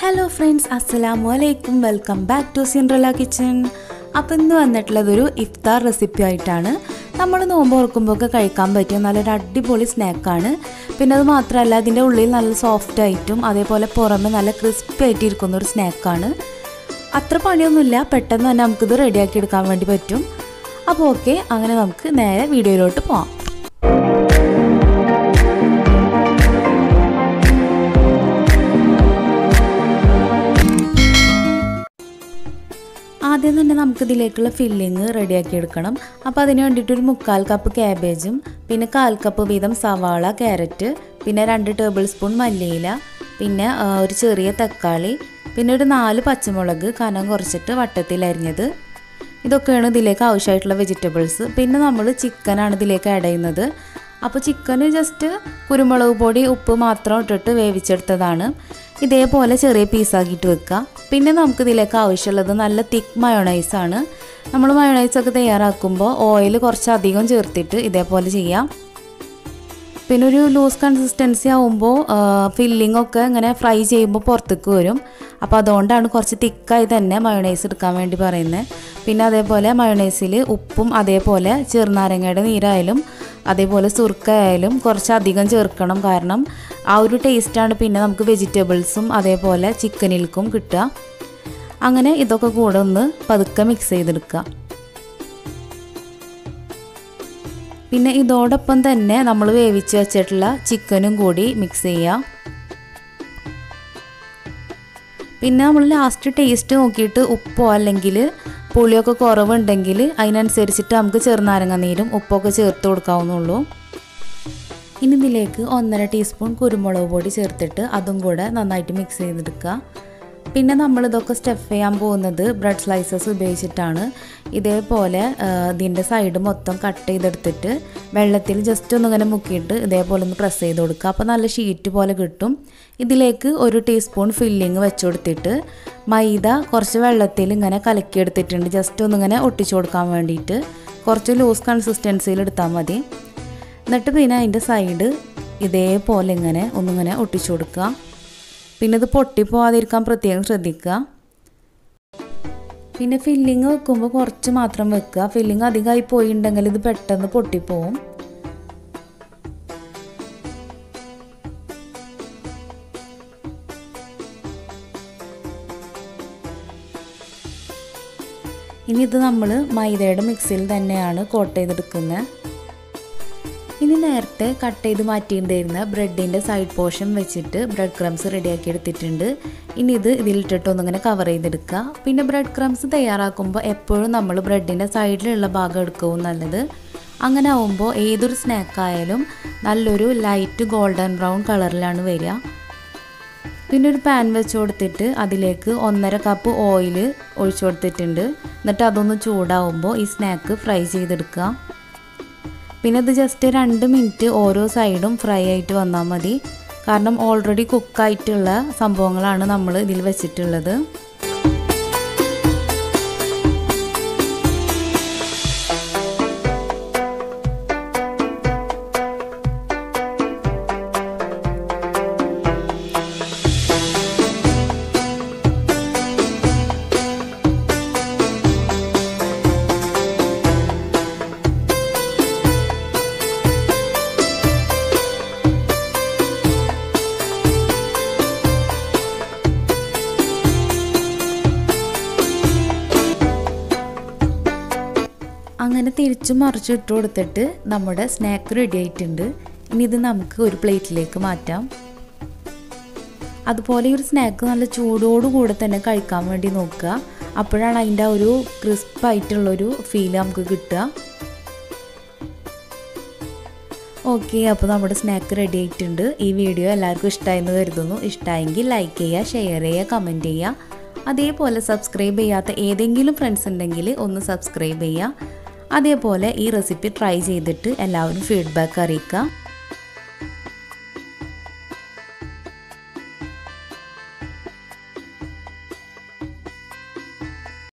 hello friends അസ്സലാമു അലൈക്കും welcome back to Cinderella kitchen അപ്പോൾ ഇന്ന് വന്നിട്ടുള്ളതൊരു ഇഫ്താർ റെസിപ്പി ആയിട്ടാണ് നമ്മൾ നോമ്പ് ഓർക്കുമ്പോൾ ഒക്കെ കഴിക്കാൻ പറ്റിയ നല്ലൊരു അടിപൊളി സ്നാക്കാണ് പിന്നെ അത് മാത്രമല്ല അതിൻ്റെ ഉള്ളിൽ നല്ല സോഫ്റ്റ് ആയിട്ടും അതേപോലെ പുറമെ നല്ല ക്രിസ്പി ആയിട്ട് ഇരിക്കുന്ന ഒരു സ്നാക്കാണ് അത്ര പണിയൊന്നുമില്ല പെട്ടെന്ന് തന്നെ നമുക്കിത് റെഡിയാക്കി എടുക്കാൻ വേണ്ടി പറ്റും അപ്പോൾ ഓക്കെ അങ്ങനെ നമുക്ക് നേരെ വീഡിയോയിലോട്ട് പോവാം ആദ്യം തന്നെ നമുക്ക് ഇതിലേക്കുള്ള ഫില്ലിങ് റെഡിയാക്കി എടുക്കണം അപ്പോൾ അതിന് വേണ്ടിയിട്ട് ഒരു മുക്കാൽ കപ്പ് ക്യാബേജും പിന്നെ കാൽ കപ്പ് വീതം സവാള ക്യാരറ്റ് പിന്നെ രണ്ട് ടേബിൾ സ്പൂൺ മല്ലിയില പിന്നെ ആ, ഒരു ചെറിയ തക്കാളി പിന്നെ ഒരു നാല് പച്ചമുളക് കനം കുറച്ചിട്ട് വട്ടത്തിൽ അരിഞ്ഞത് ഇതൊക്കെയാണ് ഇതിലേക്ക് ആവശ്യമായിട്ടുള്ള വെജിറ്റബിൾസ് പിന്നെ നമ്മൾ ചിക്കനാണ് ഇതിലേക്ക് ആഡ് ചെയ്യുന്നത് അപ്പോൾ ചിക്കന് ജസ്റ്റ് കുരുമുളക് പൊടി ഉപ്പ് മാത്രം ഇട്ടിട്ട് വേവിച്ചെടുത്തതാണ് ഇതേപോലെ ചെറിയ പീസാക്കിയിട്ട് വെക്കുക പിന്നെ നമുക്ക് ഇതിലേക്ക് ആവശ്യമുള്ളത് നല്ല തിക്ക് മയോണൈസാണ് നമ്മൾ മയോണൈസൊക്കെ തയ്യാറാക്കുമ്പോൾ ഓയിൽ കുറച്ചധികം ചേർത്തിട്ട് ഇതേപോലെ ചെയ്യാം പിന്നെ ഒരു ലൂസ് കൺസിസ്റ്റൻസി ആവുമ്പോൾ ഫില്ലിംഗ് ഒക്കെ ഇങ്ങനെ ഫ്രൈ ചെയ്യുമ്പോൾ പുറത്തേക്ക് വരും അപ്പോൾ അതുകൊണ്ടാണ് കുറച്ച് തിക്കായി തന്നെ മയോണൈസ് എടുക്കാൻ വേണ്ടി പറയുന്നത് പിന്നെ അതേപോലെ മയോണൈസിൽ ഉപ്പും അതേപോലെ ചെറുനാരങ്ങയുടെ നീരായാലും അതേപോലെ സുർക്കയായാലും കുറച്ച് അധികം ചേർക്കണം കാരണം ആ ഒരു ടേസ്റ്റാണ് പിന്നെ നമുക്ക് വെജിറ്റബിൾസും അതേപോലെ ചിക്കനിൽക്കും കിട്ടുക അങ്ങനെ ഇതൊക്കെ കൂടെ ഒന്ന് പതുക്കെ മിക്സ് ചെയ്തെടുക്കുക പിന്നെ ഇതോടൊപ്പം തന്നെ നമ്മൾ വേവിച്ച് വെച്ചിട്ടുള്ള ചിക്കനും കൂടി മിക്സ് ചെയ്യുക പിന്നെ നമ്മൾ ലാസ്റ്റ് ടേസ്റ്റ് നോക്കിയിട്ട് ഉപ്പോ അല്ലെങ്കിൽ പുളിയൊക്കെ കുറവുണ്ടെങ്കിൽ അതിനനുസരിച്ചിട്ട് നമുക്ക് ചെറുനാരങ്ങ നീരും ഉപ്പൊക്കെ ചേർത്ത് കൊടുക്കാവുന്നുള്ളൂ ഇനി ഇതിലേക്ക് ഒന്നര ടീസ്പൂൺ കുരുമുളക് പൊടി ചേർത്തിട്ട് അതും കൂടെ നന്നായിട്ട് മിക്സ് ചെയ്തെടുക്കുക പിന്നെ നമ്മൾ ഇതൊക്കെ സ്റ്റഫ് ചെയ്യാൻ പോകുന്നത് ബ്രെഡ് സ്ലൈസസ് ഉപയോഗിച്ചിട്ടാണ് ഇതേപോലെ ആ, ഇതിൻ്റെ സൈഡ് മൊത്തം കട്ട് ചെയ്തെടുത്തിട്ട് വെള്ളത്തിൽ ജസ്റ്റ് ഒന്നിങ്ങനെ മുക്കിയിട്ട് ഇതേപോലെ ഒന്ന് പ്രസ് ചെയ്ത് കൊടുക്കുക അപ്പോൾ നല്ല ഷീറ്റ് പോലെ കിട്ടും ഇതിലേക്ക് ഒരു ടീസ്പൂൺ ഫില്ലിങ് വെച്ച് കൊടുത്തിട്ട് മൈദ കുറച്ച് വെള്ളത്തിൽ ഇങ്ങനെ കലക്കിയെടുത്തിട്ടുണ്ട് ജസ്റ്റ് ഒന്നിങ്ങനെ ഒട്ടിച്ചു കൊടുക്കാൻ വേണ്ടിയിട്ട് കുറച്ച് ലൂസ് കൺസിസ്റ്റൻസിയിൽ എടുത്താൽ മതി എന്നിട്ട് പിന്നെ അതിൻ്റെ സൈഡ് ഇതേപോലെ ഇങ്ങനെ ഒന്നിങ്ങനെ ഒട്ടിച്ചു കൊടുക്കുക പിന്നെ ഇത് പൊട്ടിപ്പോവാതിരിക്കാൻ പ്രത്യേകം ശ്രദ്ധിക്കുക പിന്നെ ഫില്ലിങ് വെക്കുമ്പോൾ കുറച്ച് മാത്രം വെക്കുക ഫില്ലിങ് അധികമായി പോയിട്ടുണ്ടെങ്കിൽ ഇത് പെട്ടെന്ന് പൊട്ടിപ്പോവും ഇനി ഇത് നമ്മൾ മൈദയുടെ മിക്സിയിൽ തന്നെയാണ് കോട്ട് ചെയ്തെടുക്കുന്നത് ഇനി നേരത്തെ കട്ട് ചെയ്ത് മാറ്റിയിട്ടുണ്ടായിരുന്ന ബ്രെഡിൻ്റെ സൈഡ് പോർഷൻ വെച്ചിട്ട് ബ്രെഡ് ക്രംസ് റെഡിയാക്കി എടുത്തിട്ടുണ്ട് ഇനി ഇത് ഇതിലിട്ടിട്ട് ഒന്നിങ്ങനെ കവർ ചെയ്തെടുക്കുക പിന്നെ ബ്രെഡ് ക്രംസ് തയ്യാറാക്കുമ്പോൾ എപ്പോഴും നമ്മൾ ബ്രെഡിൻ്റെ സൈഡിലുള്ള ഭാഗം എടുക്കുകയും നല്ലത് അങ്ങനെ ആവുമ്പോൾ ഏതൊരു സ്നാക്കായാലും നല്ലൊരു ലൈറ്റ് ഗോൾഡൻ ബ്രൗൺ കളറിലാണ് വരിക പിന്നെ ഒരു പാൻ വെച്ച് കൊടുത്തിട്ട് അതിലേക്ക് ഒന്നര കപ്പ് ഓയിൽ ഒഴിച്ചു കൊടുത്തിട്ടുണ്ട് എന്നിട്ട് അതൊന്ന് ചൂടാവുമ്പോൾ ഈ സ്നാക്ക് ഫ്രൈ ചെയ്തെടുക്കുക പിന്നെ ഇത് ജസ്റ്റ് രണ്ട് മിനിറ്റ് ഓരോ സൈഡും ഫ്രൈ ആയിട്ട് വന്നാൽ മതി കാരണം ഓൾറെഡി കുക്കായിട്ടുള്ള സംഭവങ്ങളാണ് നമ്മൾ ഇതിൽ വെച്ചിട്ടുള്ളത് അങ്ങനെ തിരിച്ചും മറിച്ചും ഇട്ട് കൊടുത്തിട്ട് നമ്മുടെ സ്നാക്ക് റെഡി ആയിട്ടുണ്ട് ഇനി ഇത് നമുക്ക് ഒരു പ്ലേറ്റിലേക്ക് മാറ്റാം അതുപോലെ ഈ ഒരു സ്നാക്ക് നല്ല ചൂടോടുകൂടെ തന്നെ കഴിക്കാൻ വേണ്ടി നോക്കുക അപ്പോഴാണ് അതിൻ്റെ ആ ഒരു ക്രിസ്പായിട്ടുള്ളൊരു ഫീൽ നമുക്ക് കിട്ടുക ഓക്കെ അപ്പോൾ നമ്മുടെ സ്നാക്ക് റെഡി ആയിട്ടുണ്ട് ഈ വീഡിയോ എല്ലാവർക്കും ഇഷ്ടമായെന്ന് കരുതുന്നു ഇഷ്ടമായെങ്കിൽ ലൈക്ക് ചെയ്യുക ഷെയർ ചെയ്യുക കമൻറ്റ് ചെയ്യുക അതേപോലെ സബ്സ്ക്രൈബ് ചെയ്യാത്ത ഏതെങ്കിലും ഫ്രണ്ട്സ് ഉണ്ടെങ്കിൽ ഒന്ന് സബ്സ്ക്രൈബ് ചെയ്യുക അതേപോലെ ഈ റെസിപ്പി ട്രൈ ചെയ്തിട്ട് എല്ലാവരും ഫീഡ്ബാക്ക് അറിയിക്കുക